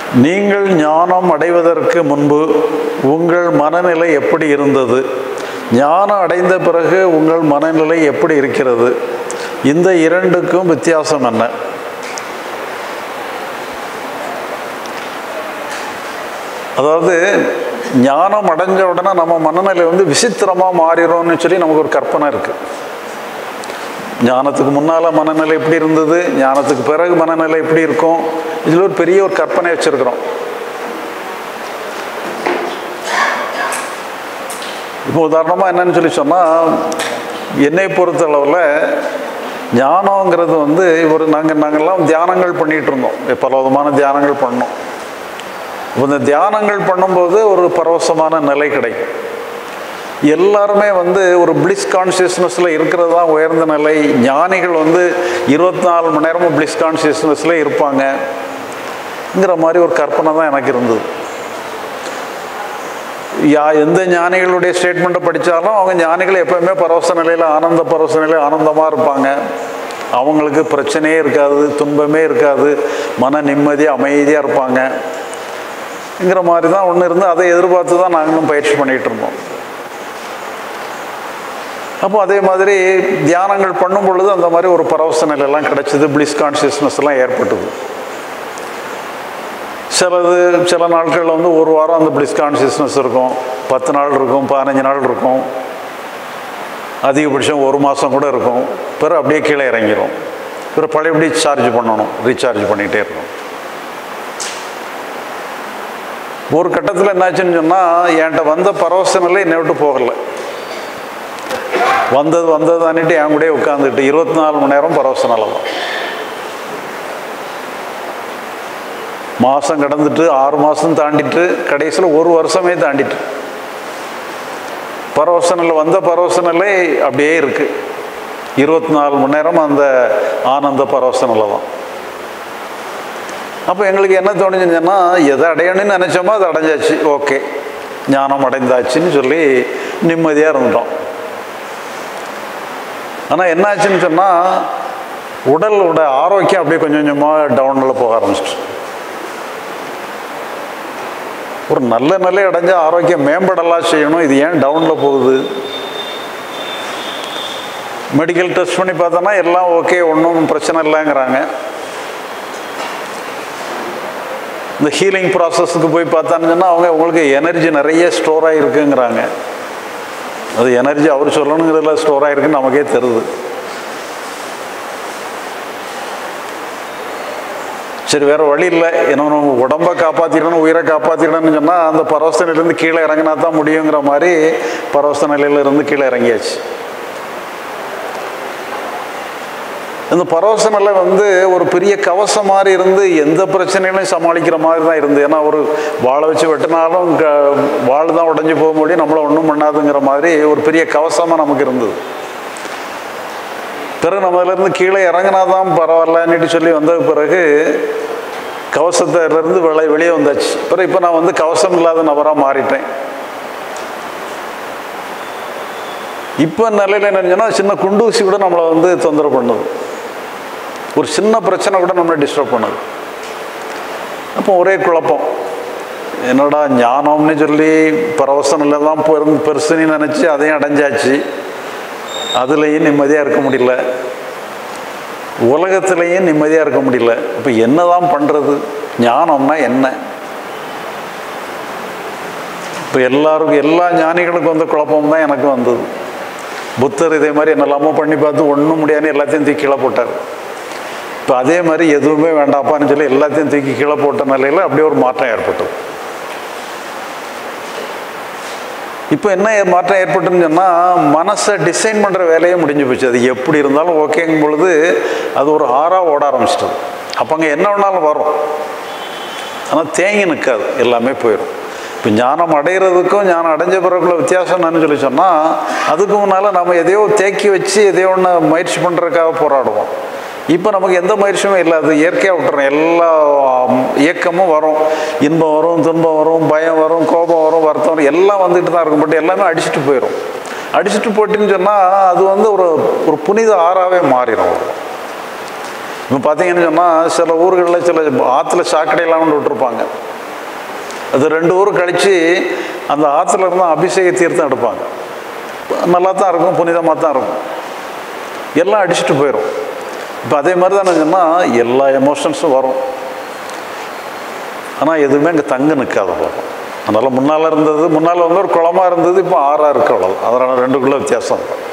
நீங்கள் ஞானம் அடைவதற்கு முன்பு உங்கள் மனநிலை எப்படி இருந்தது ஞானம் அடைந்த பிறகு உங்கள் மனநிலை எப்படி இருக்கிறது இந்த இரண்டுக்கும் வித்தியாசம் என்ன அதாவது ஞானம் அடைஞ்ச உடனே நம்ம மனநிலை வந்து விசித்திரமாக மாறிடும்னு சொல்லி நமக்கு ஒரு கற்பனை இருக்குது ஞானத்துக்கு முன்னால் மனநிலை எப்படி இருந்தது ஞானத்துக்கு பிறகு மனநிலை எப்படி இருக்கும் இதில் ஒரு பெரிய ஒரு கற்பனை வச்சுருக்கிறோம் இப்போ உதாரணமாக என்னன்னு சொல்லி சொன்னால் என்னை பொறுத்தளவில் ஞானங்கிறது வந்து ஒரு நாங்கள் நாங்கள்லாம் தியானங்கள் பண்ணிகிட்டு இருந்தோம் பல விதமான தியானங்கள் பண்ணோம் இப்போ இந்த தியானங்கள் பண்ணும்போது ஒரு பரவசமான நிலை கிடைக்கும் எல்லாருமே வந்து ஒரு பிளிஸ் கான்சியஸ்னஸில் இருக்கிறது தான் உயர்ந்த நிலை ஞானிகள் வந்து இருபத்தி நாலு மணி நேரமும் பிளிஸ் கான்சியஸ்னஸில் இருப்பாங்கங்கிற மாதிரி ஒரு கற்பனை தான் எனக்கு இருந்தது யா எந்த ஞானிகளுடைய ஸ்டேட்மெண்ட்டை படித்தாலும் அவங்க ஞானிகள் எப்போவுமே பரவச நிலையில் ஆனந்த பரவச நிலையில் ஆனந்தமாக இருப்பாங்க அவங்களுக்கு பிரச்சனையே இருக்காது துன்பமே இருக்காது மன நிம்மதியாக அமைதியாக இருப்பாங்கங்கிற மாதிரி தான் ஒன்று இருந்து அதை எதிர்பார்த்து தான் நாங்களும் பயிற்சி பண்ணிகிட்டு இருந்தோம் அப்போ அதே மாதிரி தியானங்கள் பண்ணும் பொழுது அந்த மாதிரி ஒரு பரவச நிலையெல்லாம் கிடைச்சிது பிளிஸ் கான்சியஸ்னஸ்லாம் ஏற்பட்டது சிலது சில நாட்களில் வந்து ஒரு வாரம் அந்த பிளிஸ் கான்சியஸ்னஸ் இருக்கும் பத்து நாள் இருக்கும் பதினஞ்சு நாள் இருக்கும் அதிகபட்சம் ஒரு மாதம் கூட இருக்கும் பிறகு அப்படியே கீழே இறங்கிடும் பிறகு பழையபடி சார்ஜ் பண்ணணும் ரீசார்ஜ் பண்ணிகிட்டே இருக்கணும் ஒரு கட்டத்தில் என்னாச்சுன்னு சொன்னால் என்கிட்ட வந்த பரவச நிலை என்னை விட்டு போகலை வந்தது வந்தது அன்னிட்டு என் கூடயே உட்காந்துட்டு இருபத்தி நாலு மணி நேரம் பரவச நிலை தான் மாதம் கடந்துட்டு ஆறு மாதம் தாண்டிட்டு கடைசியில் ஒரு வருஷமே தாண்டிட்டு பரவச நிலை வந்த பரவச நிலை அப்படியே இருக்குது இருபத்தி நாலு மணி நேரம் அந்த ஆனந்த பரவச நிலை தான் அப்போ எங்களுக்கு என்ன தோணுச்சுன்னா எதை அடையணும்னு நினச்சோமோ அதை அடைஞ்சாச்சு ஓகே ஞானம் அடைந்தாச்சுன்னு சொல்லி நிம்மதியாக இருந்துட்டோம் ஆனால் என்னாச்சுன்னு சொன்னால் உடலோட ஆரோக்கியம் அப்படியே கொஞ்சம் கொஞ்சமாக டவுனில் போக ஆரம்பிச்சிட்டு ஒரு நல்ல நிலை அடைஞ்ச ஆரோக்கியம் மேம்படலாம் செய்யணும் இது ஏன் டவுனில் போகுது மெடிக்கல் டெஸ்ட் பண்ணி பார்த்தோன்னா எல்லாம் ஓகே ஒன்றும் பிரச்சனை இல்லைங்கிறாங்க இந்த ஹீலிங் ப்ராசஸ்க்கு போய் பார்த்தான்னு சொன்னால் அவங்க உங்களுக்கு எனர்ஜி நிறைய ஸ்டோர் ஆகிருக்குங்கிறாங்க அது எனர்ஜி அவர் சொல்லணுங்கிறதுல ஸ்டோர் ஆகிருக்குன்னு நமக்கே தெரியுது சரி வேறு வழி இல்லை என்ன உடம்பை காப்பாற்றிடணும் உயிரை காப்பாற்றிடணும்னு சொன்னால் அந்த பரவச நிலையிலேருந்து கீழே இறங்கினா தான் முடியுங்கிற மாதிரி பரவச நிலையிலேருந்து கீழே இறங்கியாச்சு இந்த பரவச நிலை வந்து ஒரு பெரிய கவசம் மாதிரி இருந்து எந்த பிரச்சனைகளையும் சமாளிக்கிற மாதிரி தான் இருந்து ஏன்னா ஒரு வாழை வச்சு வெட்டினாலும் க வாழ் தான் உடஞ்சி போக முடியும் நம்மளை ஒன்றும் பண்ணாதுங்கிற மாதிரி ஒரு பெரிய கவசமாக நமக்கு இருந்தது பிறகு நம்ம இருந்து கீழே இறங்கினா தான் பரவாயில்லன்னுட்டு சொல்லி வந்த பிறகு கவசத்திலிருந்து வெளி வெளியே வந்தாச்சு பிறகு இப்போ நான் வந்து கவசம் இல்லாத நபராக மாறிட்டேன் இப்போ நிலையில் என்னன்னா சின்ன குண்டூசி கூட நம்மளை வந்து தொந்தரவு பண்ணுது ஒரு சின்ன பிரச்சனை கூட நம்மளை டிஸ்டர்ப் பண்ணுது அப்போ ஒரே குழப்பம் என்னடா ஞானம்னு சொல்லி பரவசனில் தான் பெரு பெருசுன்னு நினச்சி அதையும் அடைஞ்சாச்சு அதுலேயும் நிம்மதியாக இருக்க முடியல உலகத்துலேயும் நிம்மதியாக இருக்க முடியல இப்போ என்ன தான் பண்ணுறது ஞானம்னா என்ன இப்போ எல்லாருக்கும் எல்லா ஞானிகளுக்கும் வந்த குழப்பம் தான் எனக்கு வந்தது புத்தர் இதே மாதிரி என்னெல்லாமோ பண்ணி பார்த்து ஒன்றும் முடியாதுன்னு எல்லாத்தையும் தூக்கி கீழே போட்டார் இப்போ அதே மாதிரி எதுவுமே வேண்டாப்பான்னு சொல்லி எல்லாத்தையும் தூக்கி கீழே போட்ட நிலையில் அப்படியே ஒரு மாற்றம் ஏற்பட்டது இப்போ என்ன மாற்றம் ஏற்பட்டுன்னு சொன்னால் மனசை டிசைன் பண்ணுற வேலையே முடிஞ்சு போச்சு அது எப்படி இருந்தாலும் ஓகேங்கும் பொழுது அது ஒரு ஆறாக ஓட ஆரம்பிச்சிட்டது அப்போ அங்கே என்ன வேணாலும் வரும் ஆனால் தேங்கி நிற்காது எல்லாமே போயிடும் இப்போ ஞானம் அடைகிறதுக்கும் ஞானம் அடைஞ்ச பிறகுள்ள வித்தியாசம் என்னன்னு சொல்லி சொன்னால் அதுக்கு முன்னால் நம்ம எதையோ தேக்கி வச்சு எதையோ ஒன்று முயற்சி பண்ணுறதுக்காக போராடுவோம் இப்போ நமக்கு எந்த முயற்சியுமே இல்லை அது இயற்கையாக விட்டுறோம் எல்லா இயக்கமும் வரும் இன்பம் வரும் துன்பம் வரும் பயம் வரும் கோபம் வரும் வருத்தம் வரும் எல்லாம் வந்துட்டு தான் இருக்கும் பட் எல்லாமே அடிச்சுட்டு போயிடும் அடிச்சுட்டு போட்டுன்னு சொன்னால் அது வந்து ஒரு ஒரு புனித ஆறாவே மாறிடும் இப்போ பார்த்தீங்கன்னு சொன்னால் சில ஊர்களில் சில ஆற்றுல சாக்கடையெல்லாம் கொண்டு விட்டுருப்பாங்க அது ரெண்டு ஊர் கழித்து அந்த ஆற்றுல இருந்து அபிஷேக தீர்த்தம் எடுப்பாங்க நல்லா தான் இருக்கும் புனிதமாக தான் இருக்கும் எல்லாம் அடிச்சுட்டு போயிடும் இப்போ அதே மாதிரி தான் சொன்னால் எல்லா எமோஷன்ஸும் வரும் ஆனால் எதுவுமே அங்கே தங்க நிற்காத போகும் அதனால் முன்னால் இருந்தது முன்னால் வந்து ஒரு குளமாக இருந்தது இப்போ ஆறாக இருக்கு அவ்வளோ அதனால் ரெண்டுக்குள்ள வித்தியாசம் இருக்கும்